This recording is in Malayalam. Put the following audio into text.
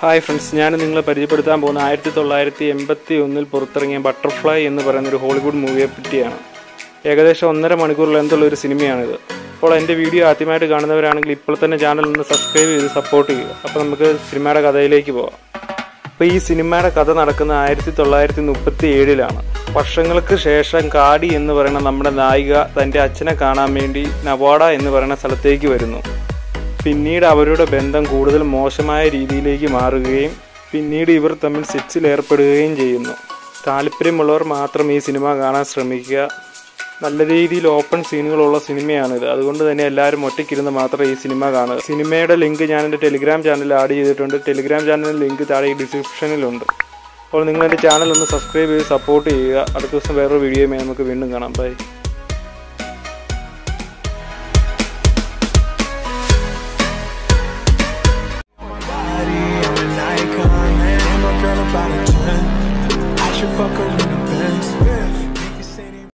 ഹായ് ഫ്രണ്ട്സ് ഞാൻ നിങ്ങളെ പരിചയപ്പെടുത്താൻ പോകുന്ന ആയിരത്തി തൊള്ളായിരത്തി എൺപത്തി ഒന്നിൽ പുറത്തിറങ്ങിയ ബട്ടർഫ്ലൈ എന്ന് പറയുന്ന ഒരു ഹോളിവുഡ് മൂവിയെ പറ്റിയാണ് ഏകദേശം ഒന്നര മണിക്കൂർ ലെന്തുള്ള ഒരു സിനിമയാണിത് അപ്പോൾ എൻ്റെ വീഡിയോ ആദ്യമായിട്ട് കാണുന്നവരാണെങ്കിൽ ഇപ്പോൾ തന്നെ ചാനൽ ഒന്ന് സബ്സ്ക്രൈബ് ചെയ്ത് സപ്പോർട്ട് ചെയ്യുക അപ്പോൾ നമുക്ക് സിനിമയുടെ കഥയിലേക്ക് പോകാം അപ്പോൾ ഈ സിനിമയുടെ കഥ നടക്കുന്ന ആയിരത്തി തൊള്ളായിരത്തി മുപ്പത്തി ഏഴിലാണ് വർഷങ്ങൾക്ക് ശേഷം കാടി എന്ന് പറയുന്ന നമ്മുടെ നായിക തൻ്റെ അച്ഛനെ കാണാൻ വേണ്ടി നവാഡ എന്ന് പറയുന്ന സ്ഥലത്തേക്ക് വരുന്നു പിന്നീട് അവരുടെ ബന്ധം കൂടുതൽ മോശമായ രീതിയിലേക്ക് മാറുകയും പിന്നീട് ഇവർ തമ്മിൽ സെക്സിൽ ഏർപ്പെടുകയും ചെയ്യുന്നു താല്പര്യമുള്ളവർ മാത്രം ഈ സിനിമ കാണാൻ ശ്രമിക്കുക നല്ല രീതിയിൽ ഓപ്പൺ സീനുകളുള്ള സിനിമയാണിത് അതുകൊണ്ട് തന്നെ എല്ലാവരും ഒറ്റയ്ക്കിരുന്ന് മാത്രം ഈ സിനിമ കാണുക സിനിമയുടെ ലിങ്ക് ഞാൻ എൻ്റെ ടെലിഗ്രാം ചാനലിൽ ആഡ് ചെയ്തിട്ടുണ്ട് ടെലിഗ്രാം ചാനലിൽ ലിങ്ക് താഴെ ഈ ഡിസ്ക്രിപ്ഷനിലുണ്ട് അപ്പോൾ നിങ്ങൾ എൻ്റെ ചാനൽ ഒന്ന് സബ്സ്ക്രൈബ് ചെയ്ത് സപ്പോർട്ട് ചെയ്യുക അടുത്ത ദിവസം വേറൊരു വീഡിയോയുമായി നമുക്ക് വീണ്ടും കാണാം ബൈ